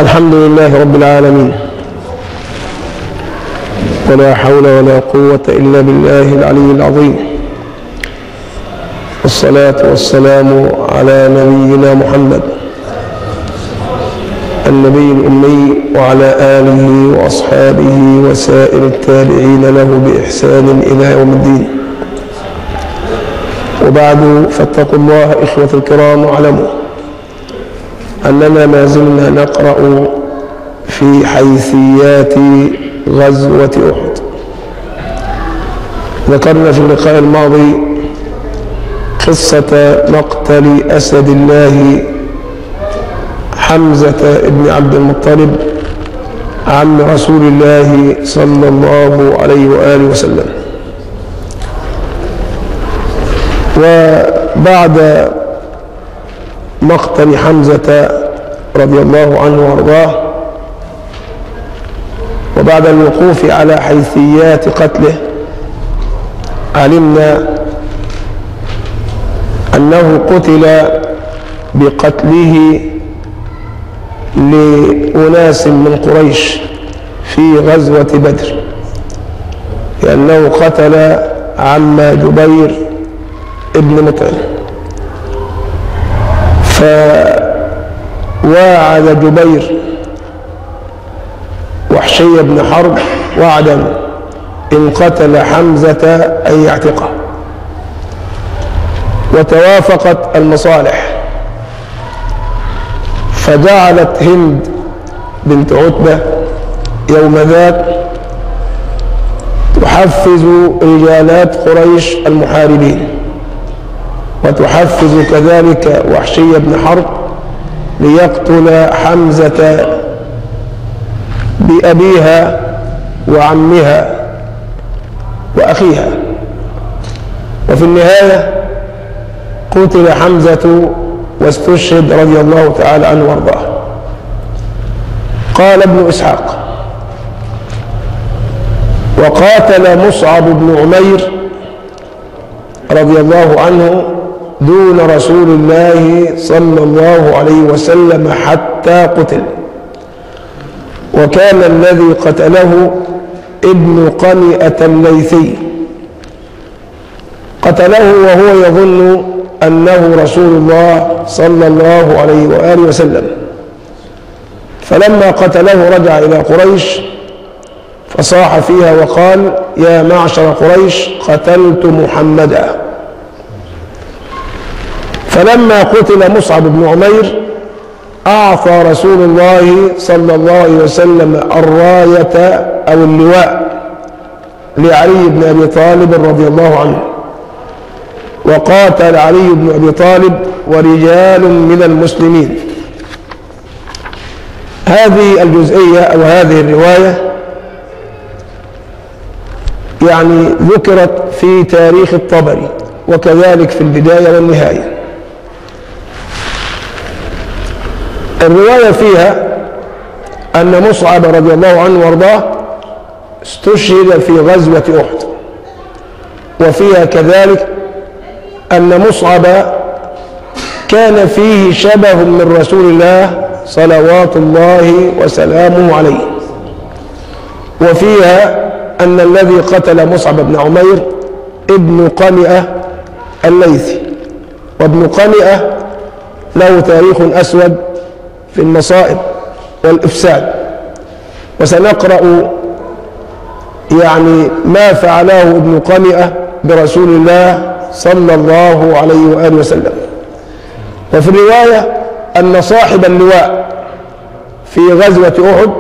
الحمد لله رب العالمين ولا حول ولا قوة إلا بالله العلي العظيم والصلاة والسلام على نبينا محمد النبي الأمي وعلى آله وأصحابه وسائر التابعين له بإحسان إلى يوم الدين وبعد فاتقوا الله إخوة الكرام واعلموا أننا ما زلنا نقرأ في حيثيات غزوة أحد ذكرنا في اللقاء الماضي قصة مقتل أسد الله حمزة بن عبد المطلب عم رسول الله صلى الله عليه وآله وسلم وبعد مقتل حمزة رضي الله عنه وارضاه وبعد الوقوف على حيثيات قتله علمنا أنه قتل بقتله لأناس من قريش في غزوة بدر لأنه قتل عم جبير ابن مطعم فواعد جبير وحشي بن حرب وعدا إن قتل حمزة أن يعتقه وتوافقت المصالح فجعلت هند بنت عتبة يوم ذاك تحفز رجالات قريش المحاربين وتحفز كذلك وحشي بن حرب ليقتل حمزة بأبيها وعمها وأخيها وفي النهاية قتل حمزة واستشهد رضي الله تعالى عنه وارضاه قال ابن إسحاق وقاتل مصعب بن عمير رضي الله عنه دون رسول الله صلى الله عليه وسلم حتى قتل وكان الذي قتله ابن قمئة الليثي قتله وهو يظن أنه رسول الله صلى الله عليه وآله وسلم فلما قتله رجع إلى قريش فصاح فيها وقال يا معشر قريش قتلت محمدا فلما قتل مصعب بن عمير أعطى رسول الله صلى الله عليه وسلم الراية أو اللواء لعلي بن أبي طالب رضي الله عنه وقاتل علي بن أبي طالب ورجال من المسلمين هذه الجزئية أو هذه الرواية يعني ذكرت في تاريخ الطبري وكذلك في البداية والنهاية الرواية فيها أن مصعب رضي الله عنه وارضاه استشهد في غزوة أحد وفيها كذلك أن مصعب كان فيه شبه من رسول الله صلوات الله وسلامه عليه وفيها أن الذي قتل مصعب بن عمير ابن قمئة الليثي وابن قمئة له تاريخ أسود في المصائب والإفساد وسنقرأ يعني ما فعله ابن قمئة برسول الله صلى الله عليه وآله وسلم وفي الرواية أن صاحب اللواء في غزوة أحد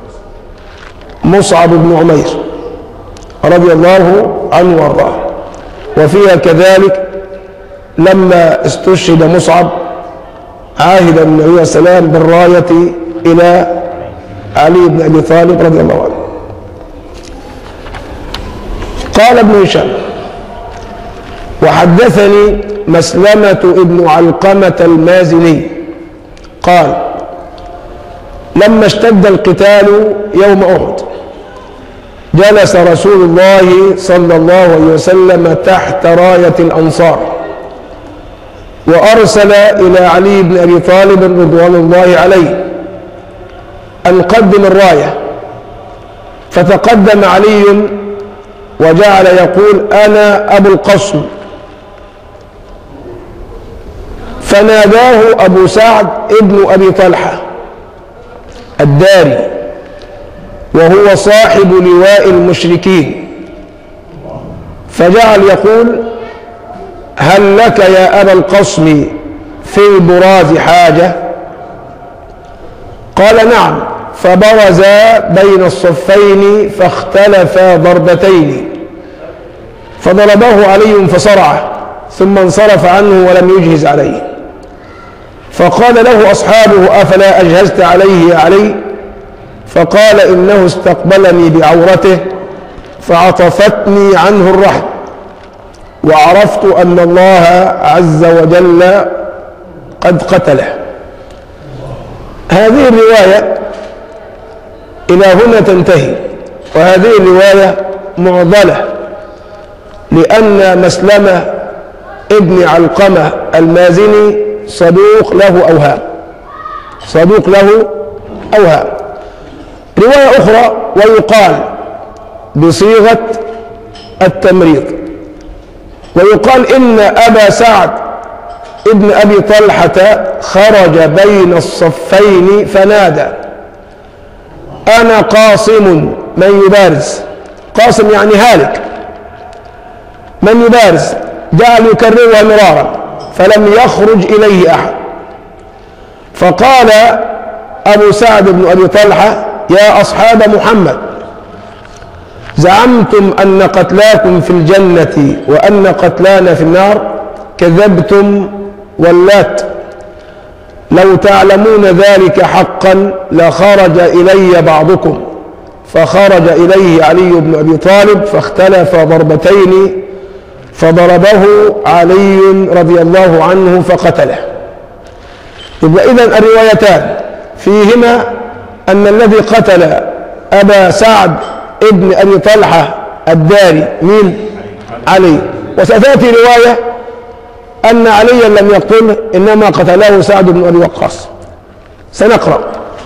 مصعب بن عمير رضي الله عنه وارضاه وفيها كذلك لما استشهد مصعب عاهد النبي عليه السلام بالراية إلى علي بن أبي طالب رضي الله عنه قال ابن هشام وحدثني مسلمة ابن علقمة المازني قال لما اشتد القتال يوم أحد جلس رسول الله صلى الله عليه وسلم تحت راية الأنصار وأرسل إلى علي بن أبي طالب رضوان الله عليه أن قدم الراية فتقدم علي وجعل يقول أنا أبو القصم فناداه أبو سعد ابن أبي طلحة الداري وهو صاحب لواء المشركين فجعل يقول هل لك يا أبا القصم في البراز حاجة قال نعم فبرزا بين الصفين فاختلفا ضربتين فضربه علي فصرعه ثم انصرف عنه ولم يجهز عليه فقال له أصحابه أفلا أجهزت عليه يا علي فقال إنه استقبلني بعورته فعطفتني عنه الرحم وعرفت أن الله عز وجل قد قتله هذه الرواية إلى هنا تنتهي وهذه الرواية معضلة لأن مسلمة ابن علقمة المازني صدوق له أوهام صدوق له أوهام رواية أخرى ويقال بصيغة التمريض ويقال إن أبا سعد ابن أبي طلحة خرج بين الصفين فنادى أنا قاصم من يبارز قاصم يعني هالك من يبارز جعل يكررها مرارا فلم يخرج إليه أحد فقال أبو سعد بن أبي طلحة يا أصحاب محمد زعمتم أن قتلاكم في الجنة وأن قتلانا في النار كذبتم ولات لو تعلمون ذلك حقا لخرج إلي بعضكم فخرج إليه علي بن أبي طالب فاختلف ضربتين فضربه علي رضي الله عنه فقتله يبقى إذن الروايتان فيهما أن الذي قتل أبا سعد ابن أبي طلحة الداري مين علي وستأتي رواية أن عليا لم يقتله إنما قتله سعد بن أبي وقاص سنقرأ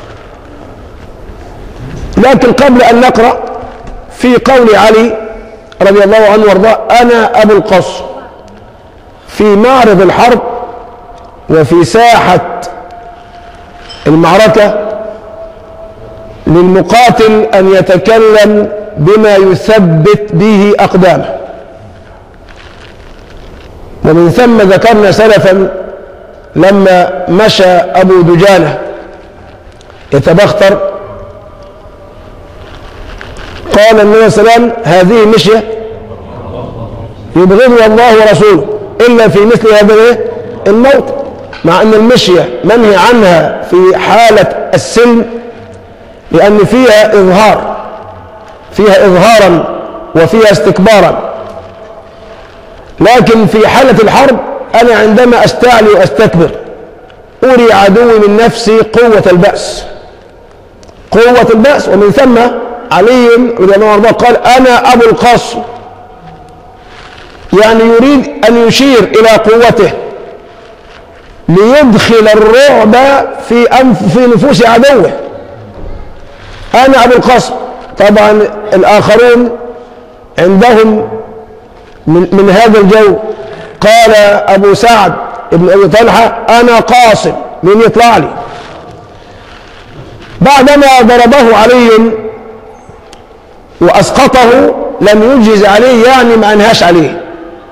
لكن قبل أن نقرأ في قول علي رضي الله عنه وارضاه أنا أبو القصر في معرض الحرب وفي ساحة المعركة للمقاتل أن يتكلم بما يثبت به أقدامه ومن ثم ذكرنا سلفا لما مشى أبو دجانة يتبختر قال النبي صلى الله عليه وسلم هذه مشية يبغضها الله ورسوله إلا في مثل هذا الموت مع أن المشية منهي عنها في حالة السلم لأن فيها إظهار فيها إظهارا وفيها استكبارا لكن في حالة الحرب أنا عندما أستعلي وأستكبر أري عدوي من نفسي قوة البأس قوة البأس ومن ثم علي رضي الله عنه قال أنا أبو القصر يعني يريد أن يشير إلى قوته ليدخل الرعب في أنف في نفوس عدوه أنا أبو القصر طبعا الآخرون عندهم من, من هذا الجو قال أبو سعد ابن أبي طلحة أنا قاصم من يطلع لي بعدما ضربه علي وأسقطه لم يجهز عليه يعني ما أنهاش عليه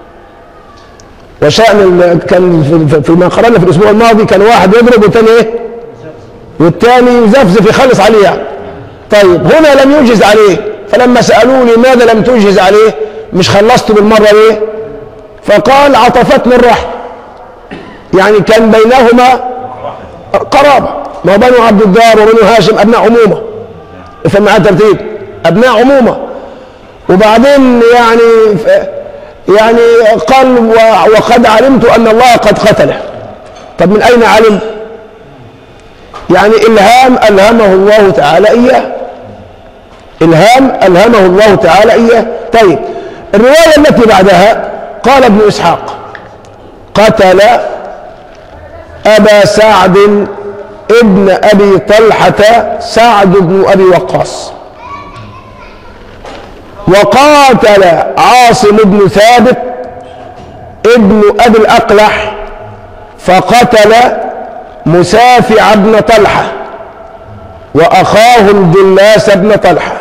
وشأن كان فيما قرأنا في الأسبوع الماضي كان واحد يضرب والثاني إيه؟ والثاني يزفزف يخلص عليه يعني. طيب هنا لم يجهز عليه فلما سألوه لماذا لم تجهز عليه مش خلصت بالمرة ليه فقال عطفتني الرحم يعني كان بينهما قرابة ما بنو عبد الدار وبنو هاشم أبناء عمومة افهم معاه ترتيب أبناء عمومة وبعدين يعني يعني قال وقد علمت أن الله قد قتله طب من أين علم يعني إلهام ألهمه الله تعالى إياه إلهام ألهمه الله تعالى إياه طيب الرواية التي بعدها قال ابن إسحاق قتل أبا سعد ابن أبي طلحة سعد بن أبي وقاص وقاتل عاصم بن ثابت ابن أبي الأقلح فقتل مسافع بن طلحة وأخاه الجلاس بن طلحة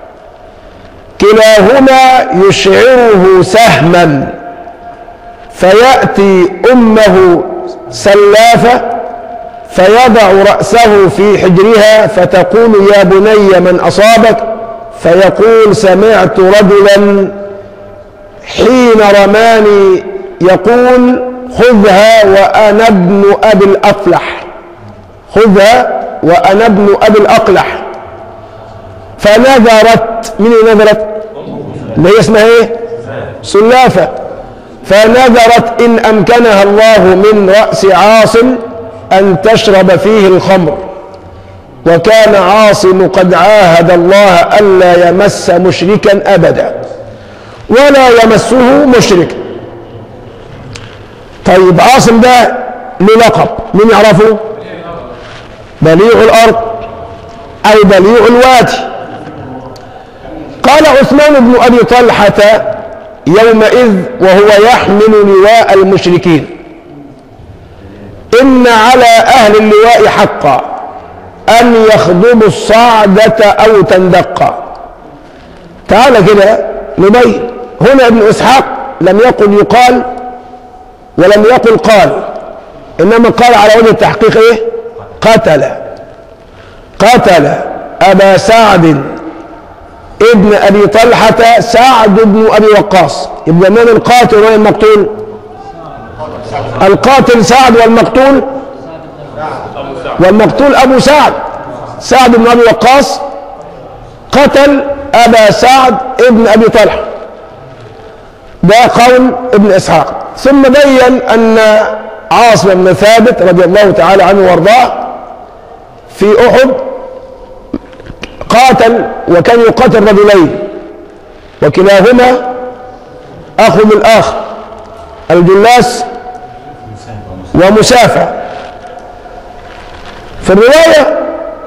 كلاهما يشعره سهما فيأتي أمه سلافة فيضع رأسه في حجرها فتقول يا بني من أصابك فيقول سمعت رجلا حين رماني يقول خذها وأنا ابن أبي الأفلح خذها وأنا ابن أبي الأقلح فنذرت من نذرت اللي هي اسمها ايه سلافة فنذرت إن أمكنها الله من رأس عاصم أن تشرب فيه الخمر وكان عاصم قد عاهد الله ألا يمس مشركا أبدا ولا يمسه مشرك طيب عاصم ده له لقب مين يعرفه بليغ الأرض أو بليغ الوادي قال عثمان بن أبي طلحة يومئذ وهو يحمل لواء المشركين إن على أهل اللواء حقا أن يخضبوا الصعدة أو تندقا تعال كده نبين هنا ابن إسحاق لم يقل يقال ولم يقل قال إنما قال على وجه التحقيق إيه قتل قتل أبا سعد ابن أبي طلحة سعد بن أبي وقاص يبقى من القاتل ومن المقتول القاتل سعد والمقتول والمقتول أبو سعد سعد بن أبي وقاص قتل أبا سعد ابن أبي طلحة ده قول ابن إسحاق ثم بين أن عاصم بن ثابت رضي الله تعالى عنه وارضاه في أحد قاتل وكان يقاتل رجلين وكلاهما أخ الآخر الجلاس ومسافة في الرواية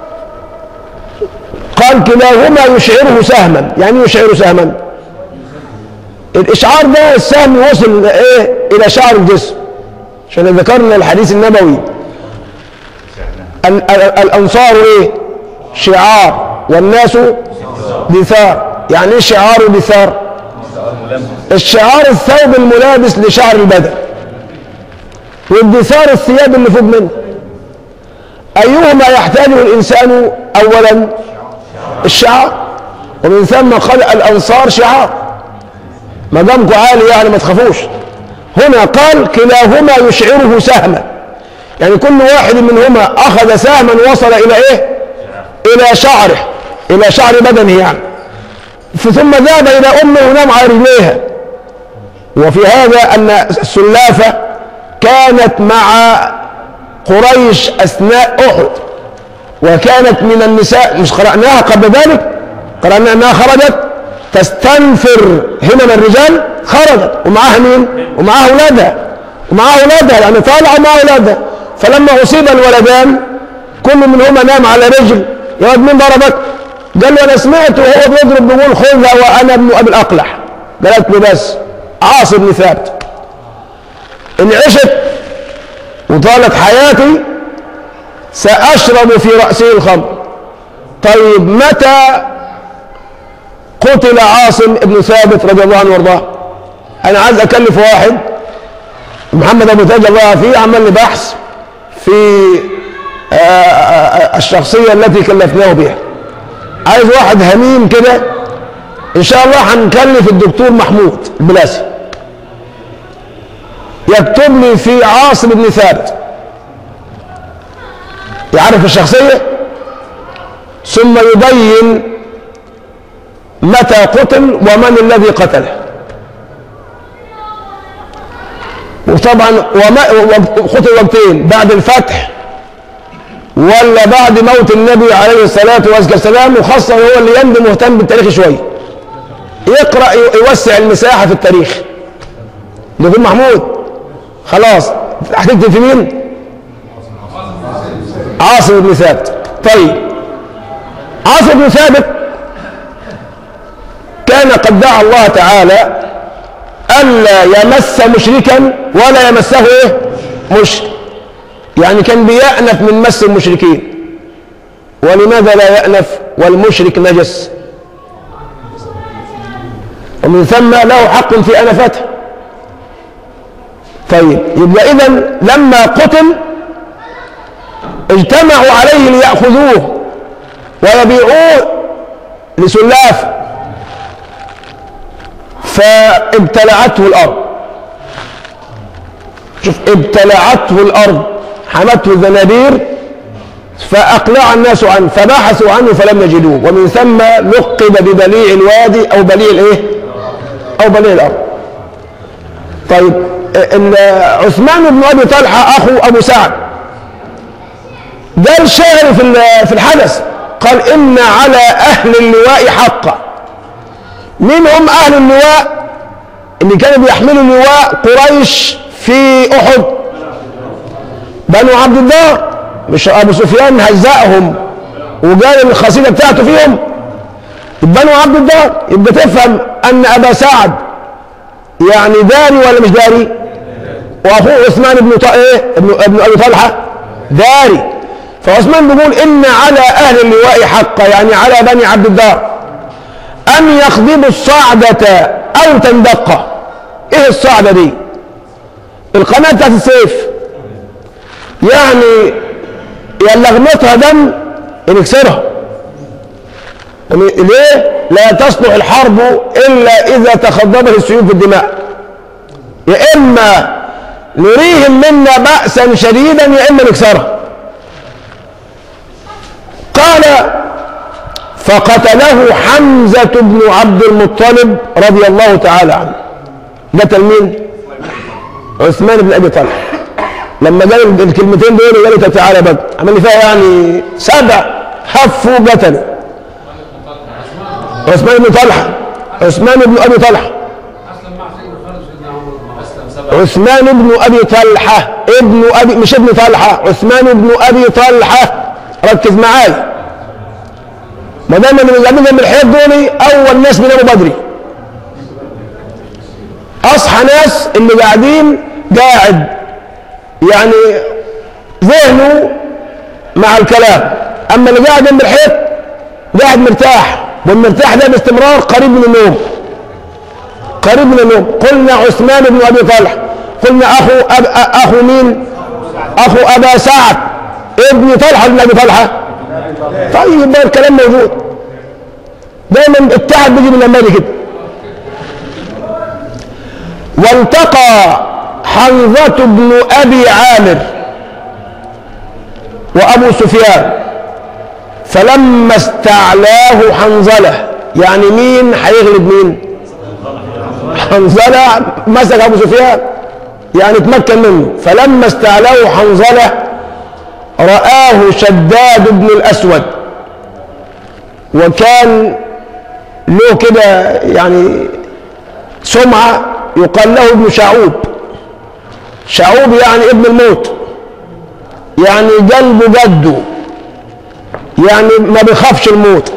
قال كلاهما يشعره سهما يعني يشعر سهما الإشعار ده السهم وصل إيه إلى شعر الجسم عشان ذكرنا الحديث النبوي ال- ال- الأنصار إيه شعار والناس دثار يعني إيه شعار ودثار الشعار الثوب الملابس لشعر البدن والدثار الثياب اللي فوق منه أيهما يحتاجه الإنسان أولا الشعار ومن ثم قال الأنصار شعار ما دامكم عالي يعني ما تخافوش هنا قال كلاهما يشعره سهما يعني كل واحد منهما أخذ سهما وصل إلى إيه إلى شعره إلى شعر بدنه يعني ثم ذهب إلى أمه ونام على رجليها وفي هذا أن السلافة كانت مع قريش أثناء أحد وكانت من النساء مش قرأناها قبل ذلك قرأنا أنها خرجت تستنفر همم الرجال خرجت ومعها مين ومعها أولادها ومعها أولادها يعني طالعة مع أولادها فلما أصيب الولدان كل منهما نام على رجل يا واد مين ضربك قال له أنا سمعت وهو بيضرب بيقول خذها وأنا ابن أبي الأقلح قالت له بس عاصم بن ثابت إن عشت وطالت حياتي سأشرب في رأسه الخمر طيب متى قتل عاصم بن ثابت رضي الله عنه وارضاه انا عايز اكلف واحد محمد ابو تاج الله فيه عمل لي بحث في آه، آه، الشخصيه التي كلفناه بها عايز واحد هميم كده ان شاء الله هنكلف الدكتور محمود البلاسي يكتب لي في عاصم بن ثابت يعرف الشخصيه ثم يبين متى قتل ومن الذي قتله وطبعا وما قتل وقتين بعد الفتح ولا بعد موت النبي عليه الصلاة والسلام وخاصة هو اللي ينبي مهتم بالتاريخ شوية يقرأ يوسع المساحة في التاريخ دكتور محمود خلاص هتكتب في مين عاصم بن ثابت طيب عاصم بن ثابت كان قد دعا الله تعالى ألا يمس مشركا ولا يمسه إيه؟ مشرك يعني كان بيأنف من مس المشركين ولماذا لا يأنف والمشرك نجس ومن ثم له حق في أنفته طيب يبقى إذا لما قتل اجتمعوا عليه ليأخذوه ويبيعوه لسلاف فابتلعته الأرض شوف ابتلعته الأرض حمته الزنابير فأقلع الناس عنه فبحثوا عنه فلم يجدوه ومن ثم لقب ببليع الوادي أو بليع الإيه؟ أو بليع الأرض طيب إن عثمان بن أبي طلحة أخو أبو سعد ده الشاعر في في الحدث قال إن على أهل اللواء حقا مين هم أهل اللواء اللي كانوا بيحملوا لواء قريش في أحد بنو عبد الدار مش أبو سفيان هزقهم وقال الخصيدة بتاعته فيهم بنو عبد الدار يبقى تفهم أن أبا سعد يعني داري ولا مش داري وأخوه عثمان بن طا... إيه؟ ابن ابن أبي طلحة داري فعثمان بيقول إن على أهل اللواء حقا يعني على بني عبد الدار أن يخضبوا الصعدة أو تندقة إيه الصعدة دي القناة بتاعت السيف يعني يا لغمتها دم نكسرها ليه لا تصلح الحرب إلا إذا تخضبت السيوف بالدماء يا إما نريهم منا بأسا شديدا يا إما نكسرها قال فقتله حمزة بن عبد المطلب رضي الله تعالى عنه قتل مين عثمان بن أبي طلحة لما قال الكلمتين دول قال له تعالى بقى عمل لي فيها يعني سبع حفوا قتلوا عثمان بن طلحة عثمان بن أبي طلحة عثمان بن أبي طلحة ابن أبي مش ابن طلحة عثمان بن أبي طلحة ركز معايا ما دام اللي قاعدين جنب الحيط دول أول ناس من أبو بدري أصحى ناس اللي قاعدين قاعد يعني ذهنه مع الكلام أما اللي قاعد جنب الحيط قاعد مرتاح والمرتاح ده باستمرار قريب من النوم قريب من النوم قلنا عثمان بن ابي طلحه قلنا اخو أب اخو مين اخو ابا سعد ابن طلحه بن ابي طلحه طيب ده الكلام موجود دايما التعب بيجي من المالي كده والتقى حنظة بن ابي عامر وابو سفيان فلما استعلاه حنظله يعني مين هيغلب مين حنظله مسك ابو سفيان يعني تمكن منه فلما استعلاه حنظله رآه شداد بن الأسود وكان له كده يعني سمعة يقال له ابن شعوب شعوب يعني ابن الموت يعني قلبه جده يعني ما بيخافش الموت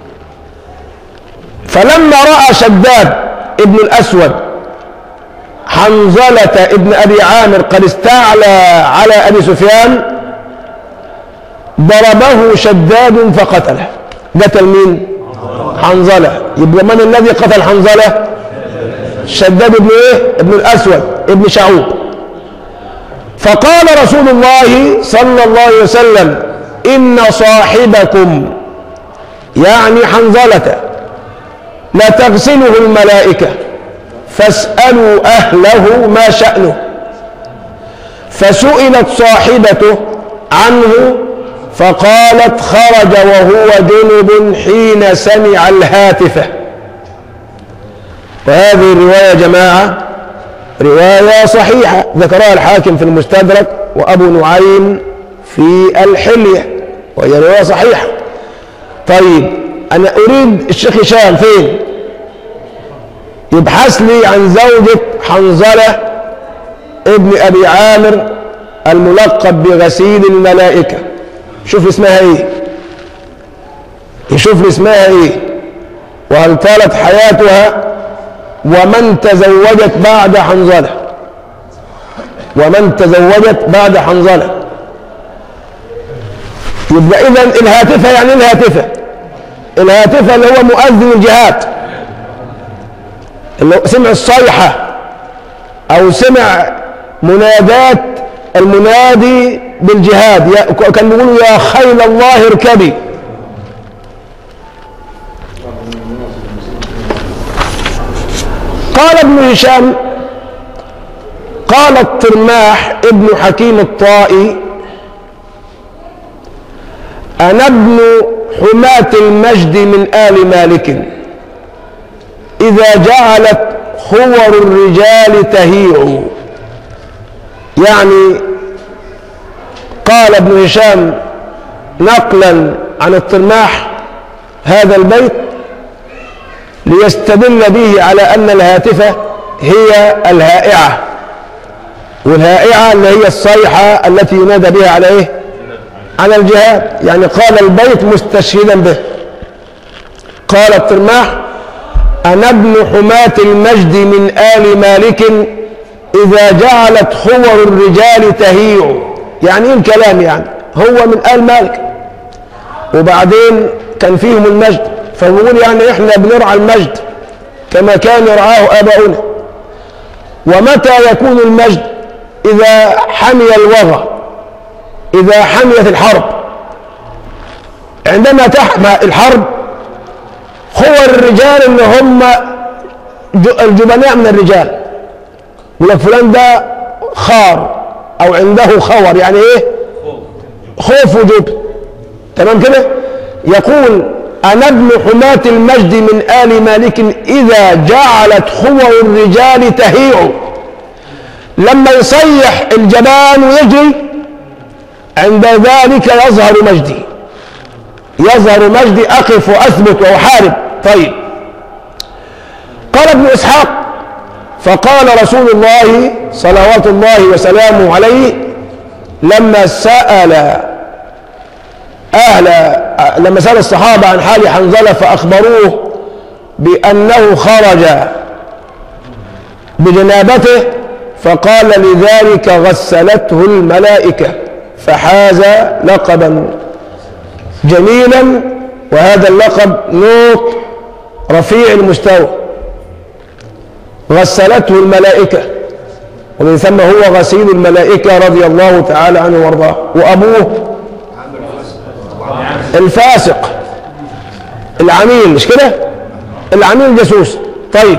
فلما رأى شداد ابن الأسود حنظلة ابن أبي عامر قد استعلى على أبي سفيان ضربه شداد فقتله قتل مين حنظلة يبقى من الذي قتل حنظلة شداد ابن ايه ابن الأسود ابن شعوب فقال رسول الله صلى الله عليه وسلم إن صاحبكم يعني حنظلة لا تغسله الملائكة فاسألوا أهله ما شأنه فسئلت صاحبته عنه فقالت خرج وهو جنب حين سمع الهاتف وهذه الرواية يا جماعة رواية صحيحة ذكرها الحاكم في المستدرك وأبو نعيم في الحلية وهي رواية صحيحة طيب أنا أريد الشيخ هشام فين يبحث لي عن زوجة حنظلة ابن أبي عامر الملقب بغسيل الملائكة شوف اسمها ايه يشوف اسمها ايه وهل طالت حياتها ومن تزوجت بعد حنظله ومن تزوجت بعد حنظله يبقى اذا الهاتفه يعني إيه الهاتفه الهاتفه اللي هو مؤذن الجهاد اللي هو سمع الصيحه او سمع منادات المنادي بالجهاد يا- كان بيقولوا يا خيل الله اركبي قال ابن هشام قال الطرماح ابن حكيم الطائي أنا ابن حماة المجد من آل مالك إذا جعلت خور الرجال تهيع يعني قال ابن هشام نقلا عن الطرماح هذا البيت ليستدل به على أن الهاتفة هي الهائعة والهائعة اللي هي الصيحة التي ينادى بها على إيه؟ على الجهاد يعني قال البيت مستشهدا به قال الترماح أنا ابن حماة المجد من آل مالك إذا جعلت خور الرجال تهيع يعني إيه الكلام يعني هو من آل مالك وبعدين كان فيهم المجد فبيقول يعني إحنا بنرعى المجد كما كان يرعاه آباؤنا ومتى يكون المجد إذا حمي الوغى إذا حميت الحرب عندما تحمى الحرب خور الرجال اللي هم ج- الجبناء من الرجال يقول لك فلان ده خار أو عنده خور يعني إيه؟ خوف وجبن تمام كده؟ يقول أنا ابن حماة المجد من آل مالك إذا جعلت خور الرجال تهيع لما يصيح الجبان ويجري عند ذلك يظهر مجدي يظهر مجدي أقف وأثبت وأحارب طيب قال ابن إسحاق فقال رسول الله صلوات الله وسلامه عليه لما سأل أهل لما سأل الصحابة عن حال حنظلة فأخبروه بأنه خرج بجنابته فقال لذلك غسلته الملائكة فحاز لقبا جميلا وهذا اللقب نوط رفيع المستوى غسلته الملائكة ومن ثم هو غسيل الملائكة رضي الله تعالى عنه وارضاه وأبوه الفاسق العميل مش كده العميل جاسوس طيب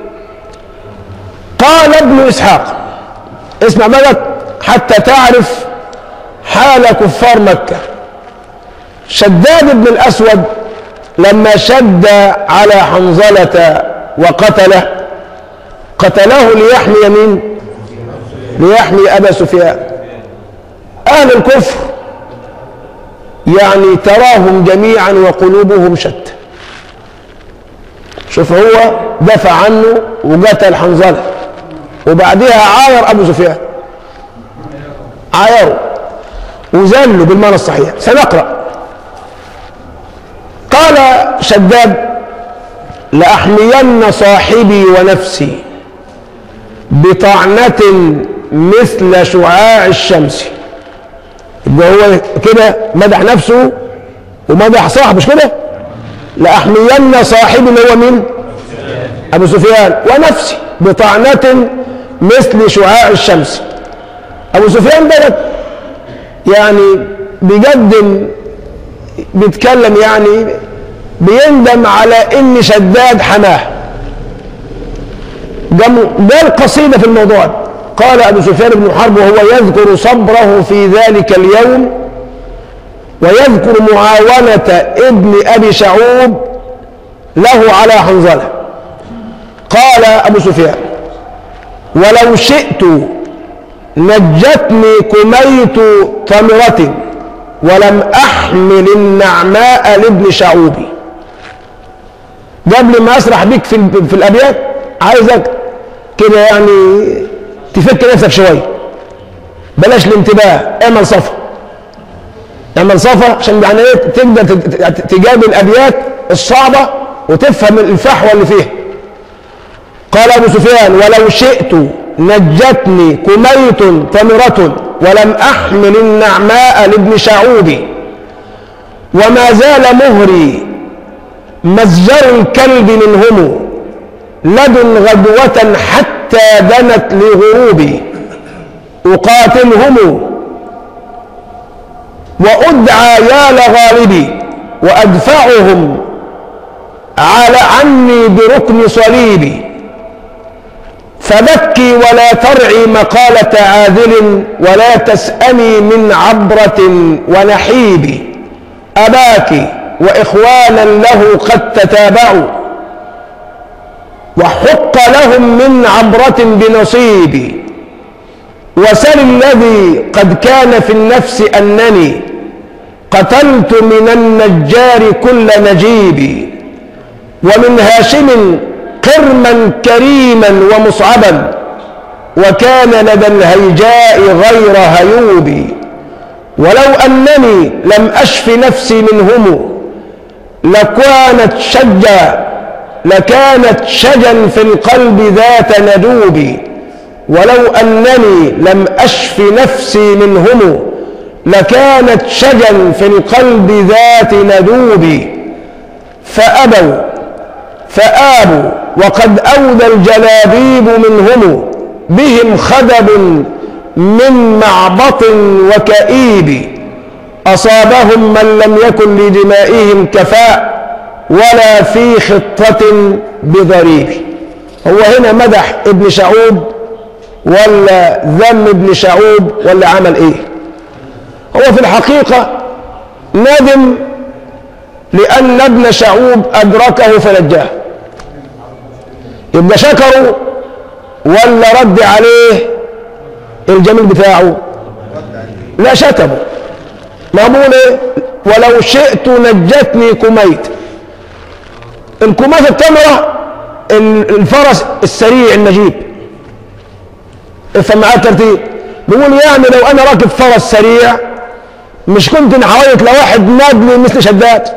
قال ابن إسحاق اسمع بقى حتى تعرف حال كفار مكة شداد بن الأسود لما شد على حنظلة وقتله قتله ليحمي مين ليحمي أبا سفيان أهل الكفر يعني تراهم جميعا وقلوبهم شتى شوف هو دفع عنه وقتل حنظله وبعدها عاير ابو سفيان عايره وذله بالمعنى الصحيح سنقرا قال شداد لاحمين صاحبي ونفسي بطعنه مثل شعاع الشمس يبقى هو كده مدح نفسه ومدح صاحبه مش كده لاحمين صاحبي اللي هو مين ابو سفيان ونفسي بطعنه مثل شعاع الشمس ابو سفيان ده يعني بيقدم بيتكلم يعني بيندم على ان شداد حماه قام- قال قصيده في الموضوع ده. قال ابو سفيان بن حرب وهو يذكر صبره في ذلك اليوم ويذكر معاونة ابن أبي شعوب له على حنظلة قال أبو سفيان ولو شئت نجتني كميت تمرة ولم أحمل النعماء لابن شعوبي قبل ما أسرح بك في, ال- في الأبيات عايزك كده يعني تفك نفسك شوية بلاش الانتباه اعمل صفا اعمل صفا عشان يعني ايه تقدر تت- تجاب الابيات الصعبه وتفهم الفحوى اللي فيها قال ابو سفيان ولو شئت نجتني كميت تمره ولم احمل النعماء لابن شعوبي وما زال مهري مزجر الكلب منهم لدن غدوة حتى دنت لغروبي أقاتلهم وأدعى يا لغالبي وأدفعهم على عني بركن صليبي فبكي ولا ترعي مقالة عاذل ولا تسأمي من عبرة ونحيب أباك وإخوانا له قد تتابعوا وحق لهم من عبرة بنصيب وسل الذي قد كان في النفس أنني قتلت من النجار كل نجيب ومن هاشم قرما كريما ومصعبا وكان لدى الهيجاء غير هيوب ولو أنني لم أشف نفسي منهم لكانت شجا لكانت شجا في القلب ذات ندوب ولو أنني لم أشف نفسي منهم لكانت شجا في القلب ذات ندوب فأبوا فآبوا وقد أودى الجلابيب منهم بهم خدب من معبط وكئيب أصابهم من لم يكن لدمائهم كفاء ولا في خطة بضريب هو هنا مدح ابن شعوب ولا ذم ابن شعوب ولا عمل ايه هو في الحقيقة ندم لأن ابن شعوب أدركه فنجاه يبقى شكره ولا رد عليه الجميل بتاعه لا شتمه ما بقول ايه ولو شئت نجتني كميت الكميت التمرة الفرس السريع النجيب افهم معاه الترتيب بيقول يعني لو انا راكب فرس سريع مش كنت انحويت لواحد نادني مثل شداد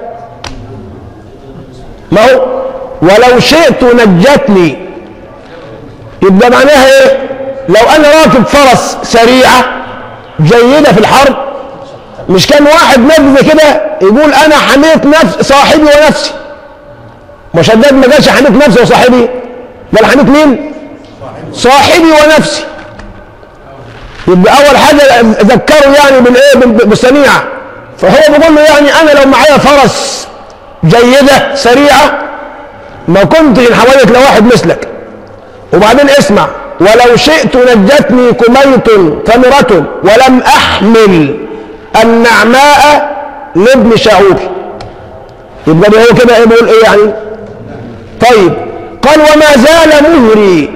ما هو ولو شئت نجتني يبقى معناها ايه لو انا راكب فرس سريعه جيده في الحرب مش كان واحد نادي زي كده يقول انا حميت نفس صاحبي ونفسي مشدد ما قالش حميت نفسي وصاحبي قال حميت مين صاحبي ونفسي يبقى اول حاجه ذكروا يعني بالايه بالصنيعه فهو بيقول له يعني انا لو معايا فرس جيده سريعه ما كنت انحولت لواحد مثلك وبعدين اسمع ولو شئت نجتني كميت ثمرة ولم أحمل النعماء لابن شعوب يبقى هو كده ايه بيقول ايه يعني طيب قال وما زال مهري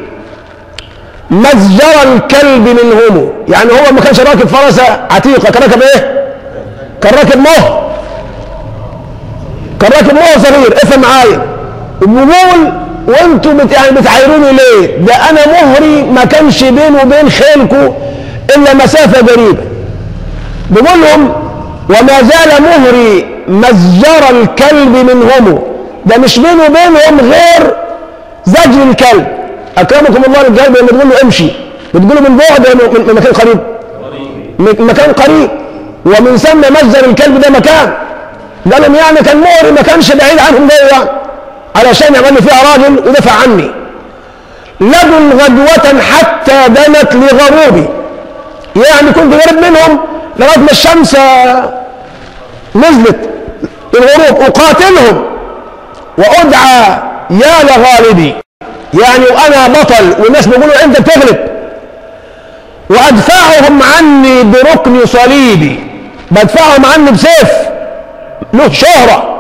مزجر الكلب منهم يعني هو ما كانش راكب فرسة عتيقة كان راكب ايه كان راكب مهر كان راكب مهر صغير افهم معايا وبيقول وانتوا بت يعني بتعايروني ليه ده انا مهري ما كانش بيني وبين خيلكم الا مسافة قريبة بيقول لهم وما زال مهري مزجر الكلب منهم ده مش بيني وبينهم غير زجر الكلب اكرمكم الله الكلب لما تقول له امشي بتقول له من بعد من من مكان قريب من مكان قريب ومن ثم مزجر الكلب ده مكان قال لهم يعني كان مهري ما كانش بعيد عنهم ده يعني علشان يعمل لي فيها راجل ودافع عني لدن غدوة حتى دنت لغروبي يعني كنت قريب منهم لغاية ما الشمس نزلت الغروب أقاتلهم وأدعى يا لغالبي يعني وأنا بطل والناس بيقولوا أنت بتغلب وأدفعهم عني بركن صليبي بدفعهم عني بسيف له شهرة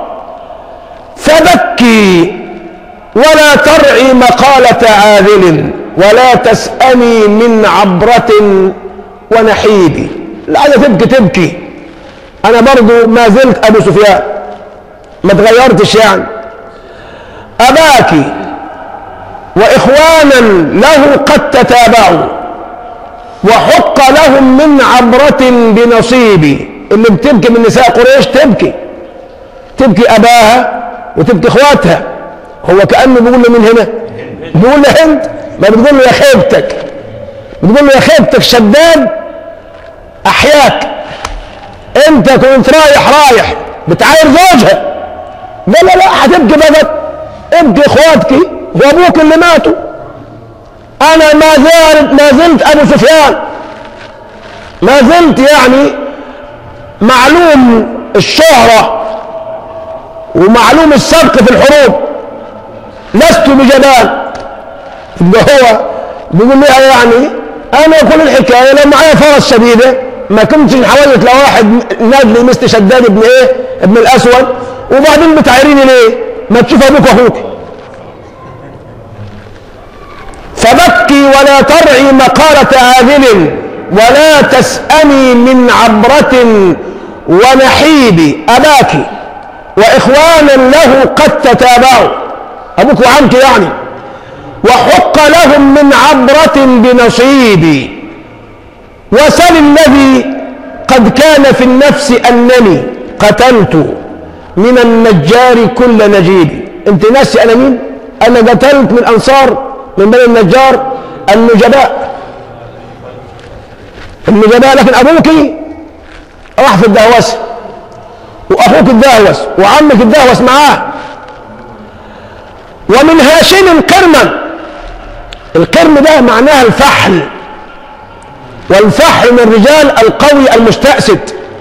فبكي ولا ترعي مقالة عاذل ولا تسأمي من عبرة ونحيب لا عايزة تبكي تبكي أنا برضو ما زلت أبو سفيان ما تغيرتش يعني أباكي وإخوانا له قد تتابعوا وحق لهم من عبرة بنصيبي اللي بتبكي من نساء قريش تبكي تبكي اباها وتبكي اخواتها هو كانه بيقول له من هنا بيقول له هند ما بتقول له يا خيبتك بتقول له يا خيبتك شداد احياك انت كنت رايح رايح بتعاير زوجها لا لا لا هتبكي بقى ابكي اخواتك وابوك اللي ماتوا انا ما زلت ما زلت ابو سفيان ما زلت يعني معلوم الشهرة ومعلوم السبق في الحروب لست بجبان يبقى هو بيقول لها يعني انا كل الحكايه لو معايا فرس شديده ما كنتش حاولت لواحد نادلي مثل شداد ابن ايه ابن الاسود وبعدين بتعيريني ليه ما تشوف ابوك واخوك فبكي ولا ترعي مقالة عاذل ولا تسأمي من عبرة ونحيب أباك وإخوانا له قد تتابعوا أبوك وعمك يعني وحق لهم من عبرة بنصيبي وسل الذي قد كان في النفس أنني قتلت من النجار كل نجيب انت ناسي أنا مين أنا قتلت من أنصار من بني النجار النجباء النجباء لكن أبوك راح في الدهوس وأخوك الدهوس وعمك الدهوس معاه ومن هاشم قرما القرم ده معناها الفحل والفحل من الرجال القوي المستأسد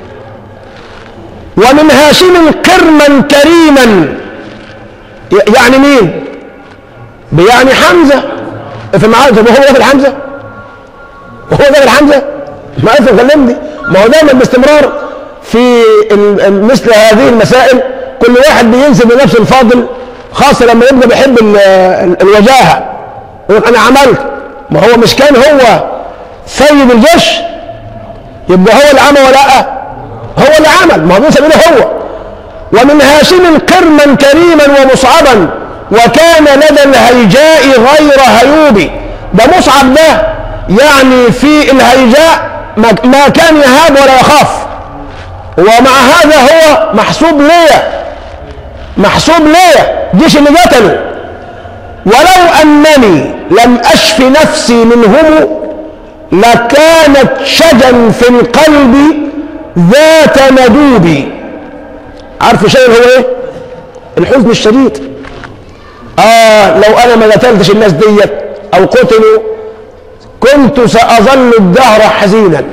ومن هاشم قرما كريما يعني مين يعني حمزة في معاه طب هو ده الحمزة وهو ده الحمزة ما انت كلمني ما هو دايما باستمرار في ال- مثل هذه المسائل كل واحد بينسب لنفسه الفاضل خاصة لما يبقى بيحب ال- ال- الوجاهة يقول انا عملت ما هو مش كان هو سيد الجيش يبقى هو اللي عمل ولا لا هو اللي عمل ما هو بينسب له هو ومن هاشم قرما كريما ومصعبا وكان لدى الهيجاء غير هيوب ده مصعب ده يعني في الهيجاء ما ما كان يهاب ولا يخاف ومع هذا هو محسوب ليا محسوب ليا جيش اللي قتله ولو أنني لم أشف نفسي منهم لكانت شجا في القلب ذات ندوب عارف شيء هو ايه الحزن الشديد اه لو انا ما قتلتش الناس ديت او قتلوا كنت ساظل الدهر حزينا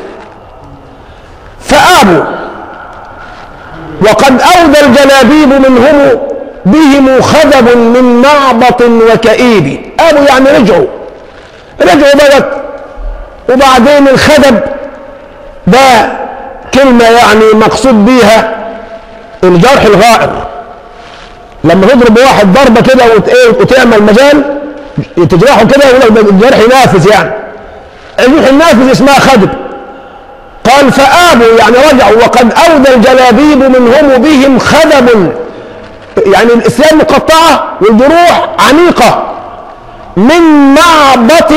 فابوا وقد اودى الجلابيب منهم بهم خذب من معبط وكئيب ابوا يعني رجعوا رجعوا بقت وبعدين الخذب ده كلمه يعني مقصود بيها الجرح الغائر لما تضرب واحد ضربه كده وت- إيه وتعمل مجال تجرحه كده يقول لك ده الجرح ينافذ يعني الجرح النافذ اسمها خدب قال فآبوا يعني رجعوا وقد أودى الجلابيب منهم بهم خدب يعني الإسلام مقطعة والجروح عميقة من معبط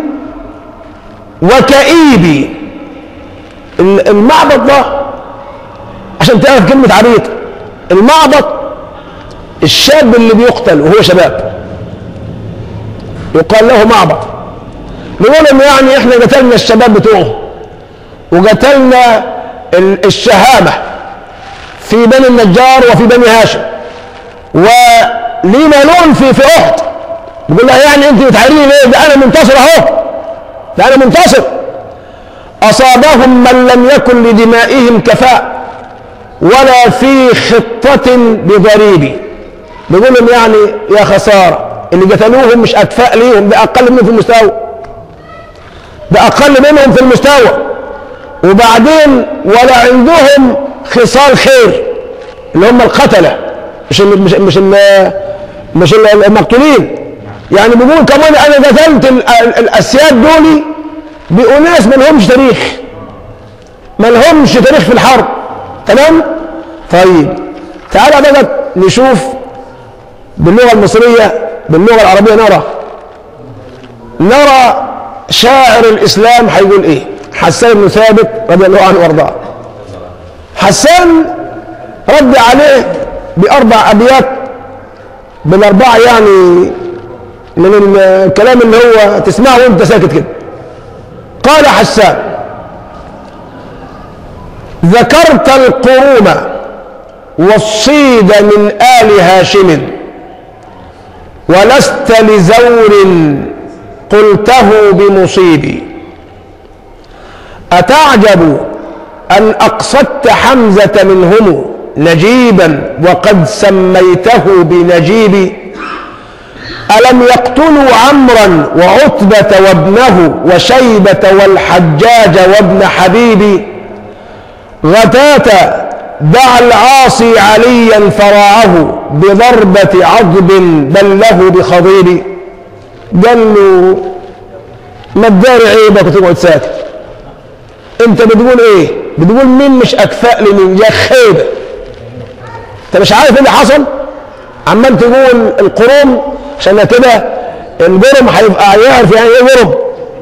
وكئيب ال- المعبط ده عشان تعرف كلمة عبيط المعبط الشاب اللي بيقتل وهو شباب يقال له معبط نقول انه يعني احنا قتلنا الشباب بتوعه وقتلنا ال- الشهامة في بني النجار وفي بني هاشم ولينا لون في في احد بيقول لها يعني انت بتعيريني ليه ده انا منتصر اهو ده انا منتصر اصابهم من لم يكن لدمائهم كفاء ولا في خطة بضريب بيقول لهم يعني يا خسارة اللي قتلوهم مش أكفاء ليهم ده أقل منهم في المستوى ده أقل منهم في المستوى وبعدين ولا عندهم خصال خير اللي هم القتلة مش ال مش مش ال مش ال- المقتولين يعني بيقول كمان أنا قتلت ال- ال- الأسياد دولي بأناس ما لهمش تاريخ ما لهمش تاريخ في الحرب تمام طيب تعالى بقى نشوف باللغة المصرية باللغة العربية نرى نرى شاعر الإسلام هيقول إيه حسان بن ثابت رضي الله عنه وارضاه حسان رد عليه بأربع أبيات بالأربعة يعني من الكلام اللي هو تسمعه وانت ساكت كده قال حسان ذكرت القرون والصيد من آل هاشم ولست لزور قلته بمصيبي أتعجب أن أقصدت حمزة منهم نجيبا وقد سميته بنجيب ألم يقتلوا عمرا وعتبة وابنه وشيبة والحجاج وابن حبيب غتاة دعا العاصي عليا فراعه بضربة عضب بل له بخضيب قال له ما تداري عيبك وتقعد ساكت انت بتقول ايه بتقول مين مش اكفاء لمين يا خيبه انت مش عارف ايه اللي حصل عمال تقول القرون عشان كده الجرم هيبقى يعرف يعني ايه جرم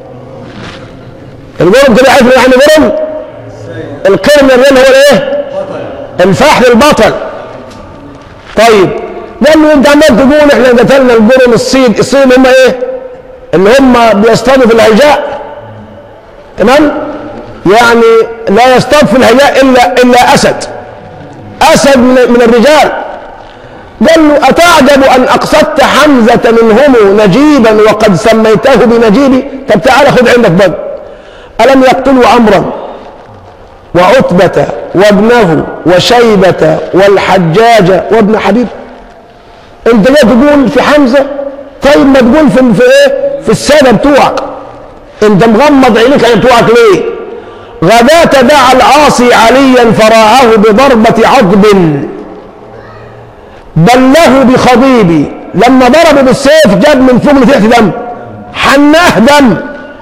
الجرم كده عارف يعني جرم القرن اللي هو الايه الفحل البطل طيب لانه انت عمال تقول احنا قتلنا الجرم الصيد الصيد اللي هم ايه اللي هم بيصطادوا في الهيجاء تمام يعني لا يصطاد في الهياء الا الا اسد اسد من, من الرجال قال له اتعجب ان اقصدت حمزه منهم نجيبا وقد سميته بنجيبي طب تعالى خد عندك بقى الم يقتلوا عمرا وعتبه وابنه وشيبه والحجاج وابن حبيب انت جاي تقول في حمزه طيب ما تقول في في ايه في الساده بتوعك انت مغمض عينيك عن بتوعك ليه غداة دعا العاصي عليا فراعه بضربة عضب بل له بخضيب لما ضربه بالسيف جاب من فوق لتحت دم حناه دم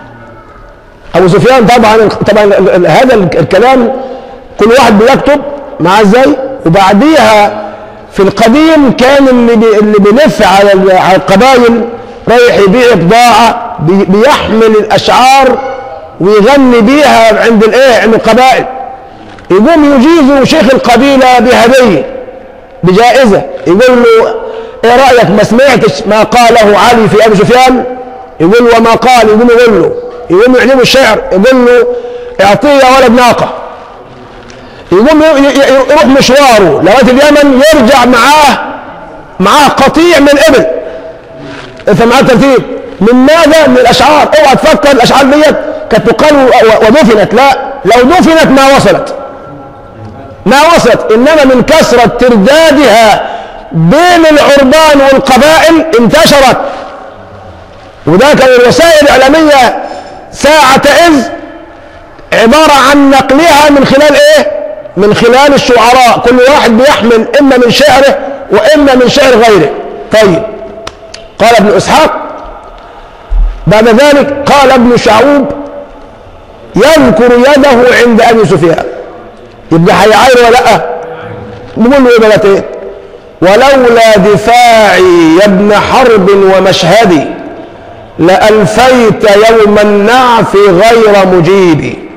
ابو سفيان طبعا طبعا هذا الكلام كل واحد بيكتب معاه ازاي وبعديها في القديم كان اللي بي اللي بيلف على على القبائل رايح يبيع بضاعه بي بيحمل الاشعار ويغني بيها عند الايه عند القبائل يقوم يجيزوا شيخ القبيله بهديه بجائزه يقول له ايه رايك ما سمعتش ما قاله علي في ابي سفيان يقول له وما قال يقوم يقول له يقوم يعجبه الشعر يقول له اعطيه يا ولد ناقه يقوم يروح مشواره لغايه اليمن يرجع معاه معاه قطيع من ابل انت معاه ترتيب من ماذا؟ من الاشعار اوعى تفكر الاشعار ديت كانت تقال ودفنت لا لو دفنت ما وصلت ما وصلت انما من كثره تردادها بين العربان والقبائل انتشرت وده كان الوسائل الاعلاميه ساعه اذ عباره عن نقلها من خلال ايه؟ من خلال الشعراء كل واحد بيحمل اما من شعره واما من شعر غيره طيب قال ابن اسحاق بعد ذلك قال ابن شعوب يذكر يده عند ابي سفيان يبقى هيعاير ولا لا نقول له ايه بقى ايه ولولا دفاعي يا ابن حرب ومشهدي لألفيت يوم النعف غير مجيب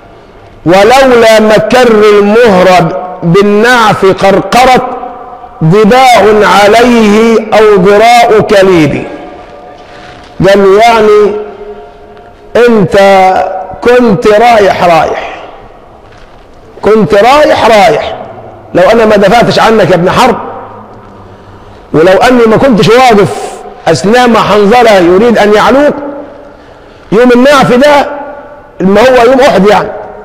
ولولا مكر المهرب بالنعف قرقرت ضباع عليه أو ضراء كليب قال يعني انت كنت رايح رايح كنت رايح رايح لو انا ما دفعتش عنك يا ابن حرب ولو اني ما كنتش واقف اثناء ما حنظله يريد ان يعلوك يوم النعف ده ما هو يوم احد يعني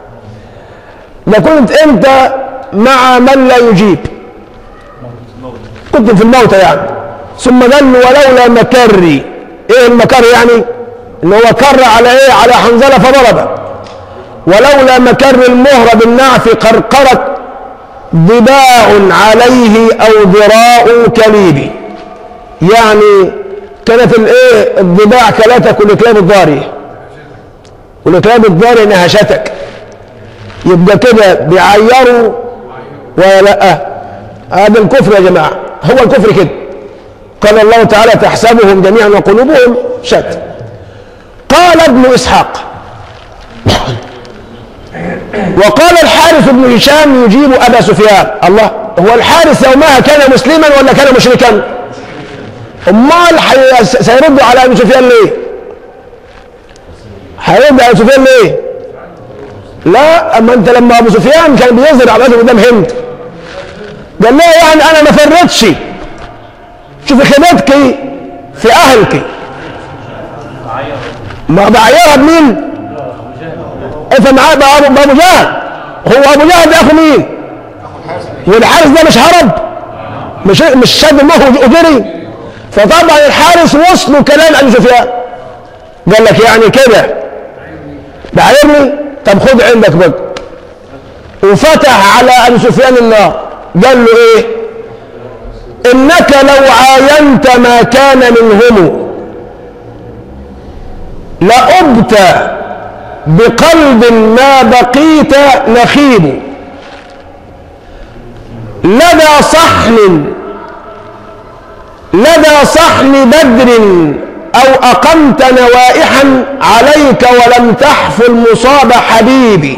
لكنت انت مع من لا يجيب كنت في الموت يعني ثم قال ولولا مكري ايه المكر يعني ان هو كر على ايه على حنظله فضربه ولولا مكر المهر بالنعف قرقرت ضباع عليه او ضراء كليب يعني كانت الايه الضباع كلتك والكلاب الضاري والكلاب الضاري نهشتك يبقى كده بيعيروا ولا لا هذا الكفر يا جماعه هو الكفر كده قال الله تعالى تحسبهم جميعا وقلوبهم شتى قال ابن اسحاق وقال الحارث بن هشام يجيب ابا سفيان الله هو الحارث يومها كان مسلما ولا كان مشركا امال حي- سيردوا على ابي سفيان ليه هيرد على ابو سفيان ليه لا اما انت لما ابو سفيان كان بيظهر على الرجل قدام هند قال لها يعني انا ما فرطش شوفي خدمتك في اهلك ما بعيرها بمين افهم معاه بقى ابو أبو جهل هو ابو جهل ده اخو مين والحارس ده مش هرب مش مش شد المخ وجري فطبعا الحارس وصلوا كلام ابي سفيان قال لك يعني كده بعيرني طب خد عندك بقى وفتح على ابي سفيان النار قال له ايه انك لو عاينت ما كان منهم لأبت بقلب ما بقيت نخيب لدى صحن لدى صحن بدر أو أقمت نوائحا عليك ولم تحفل مصاب حبيبي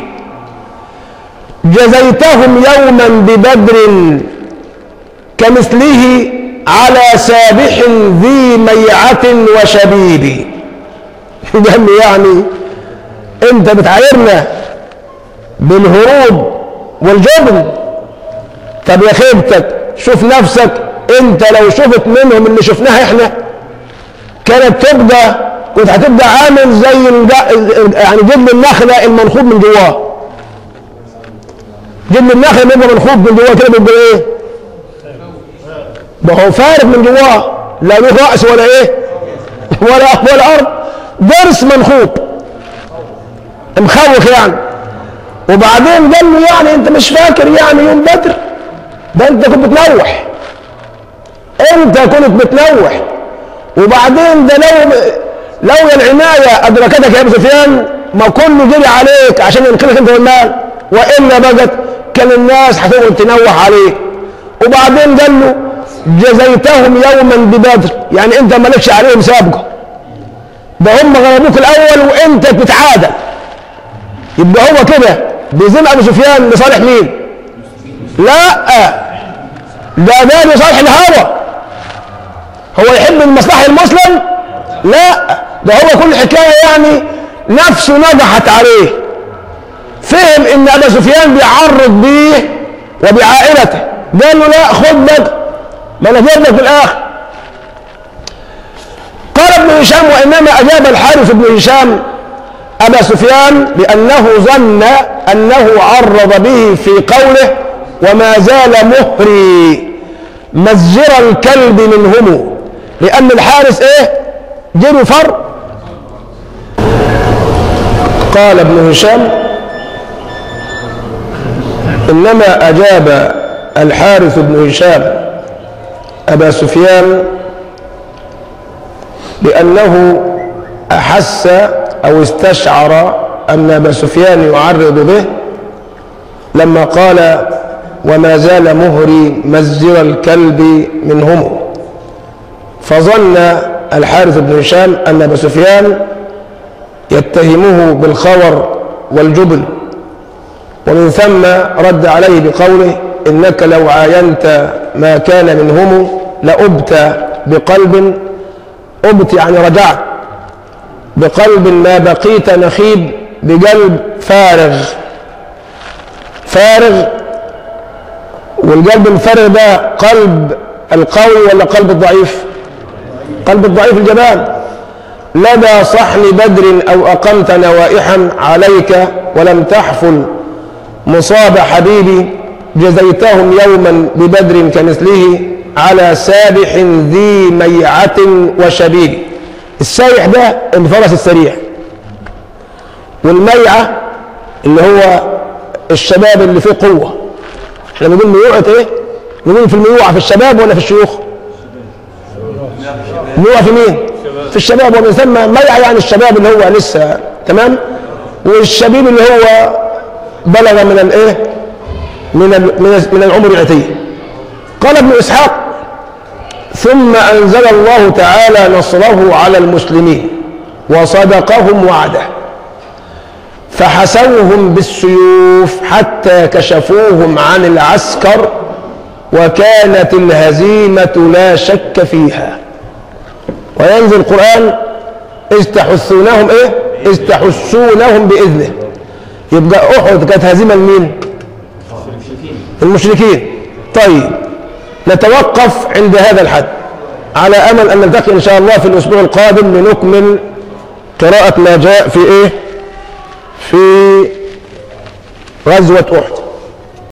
جزيتهم يوما ببدر كمثله على سابح ذي ميعة وشبيب قال لي يعني انت بتعايرنا بالهروب والجبن طب يا خيبتك شوف نفسك انت لو شفت منهم اللي شفناها احنا كانت تبقى كنت هتبقى عامل زي الج- يعني جبن النخله المنخوب من جواه جبن النخله بيبقى منخوب من جواه كده بيبقى ايه؟ ده هو فارغ من جواه لا له راس ولا ايه؟ ولا ولا ارض ضرس منخوب مخوخ يعني وبعدين قال له يعني انت مش فاكر يعني يوم بدر ده انت كنت بتنوح انت كنت بتنوح وبعدين ده لو لو العناية أدركتك يا أبو سفيان ما كله جري عليك عشان ينقذك أنت والمال وإلا بقت كان الناس هتقعد تنوح عليك وبعدين قال له جزيتهم يوما ببدر يعني أنت مالكش عليهم سابقة ده هم غلبوك الأول وأنت بتتعادل يبقى هو كده بيذم أبو سفيان لصالح مين؟ لا ده ده لصالح الهوى هو يحب المصلحة المسلم لا ده هو كل حكاية يعني نفسه نجحت عليه فهم ان ابا سفيان بيعرض بيه وبعائلته قال له لا خد بقى ما انا جايب لك في الاخر قال ابن هشام وانما اجاب الحارث بن هشام ابا سفيان بانه ظن انه عرض به في قوله وما زال مهري مزجر الكلب منهم لأن الحارس إيه جري فر قال ابن هشام إنما أجاب الحارث بن هشام أبا سفيان بأنه أحس أو استشعر أن أبا سفيان يعرض به لما قال وما زال مهري مزجر الكلب منهم فظن الحارث بن هشام أن أبا سفيان يتهمه بالخور والجبن ومن ثم رد عليه بقوله إنك لو عاينت ما كان منهم لأبت بقلب أبت يعني رجعت بقلب ما بقيت نخيب بقلب فارغ فارغ والقلب الفارغ ده قلب القوي ولا قلب الضعيف قلب الضعيف الجبان لدى صحن بدر أو أقمت نوائحا عليك ولم تحفل مصاب حبيبي جزيتهم يوما ببدر كمثله على سابح ذي ميعة وشبيب السايح ده الفرس السريع والميعة اللي هو الشباب اللي فيه قوة احنا بنقول ميوعة ايه؟ نقول في الميوعة في الشباب ولا في الشيوخ؟ ميوعة في مين؟ في الشباب ومن ثم ميعة يعني الشباب اللي هو لسه تمام؟ والشبيب اللي هو بلغ من الايه؟ من ال من, ال من العمر العتيه. قال ابن اسحاق ثم انزل الله تعالى نصره على المسلمين وصدقهم وعده فحسوهم بالسيوف حتى كشفوهم عن العسكر وكانت الهزيمة لا شك فيها وينزل القرآن إذ تحثونهم إيه؟ إذ تحسونهم بإذنه يبقى أحد كانت هزيمة لمين؟ المشركين طيب نتوقف عند هذا الحد على أمل أن نلتقي إن شاء الله في الأسبوع القادم لنكمل قراءة ما جاء في إيه؟ في غزوة أحد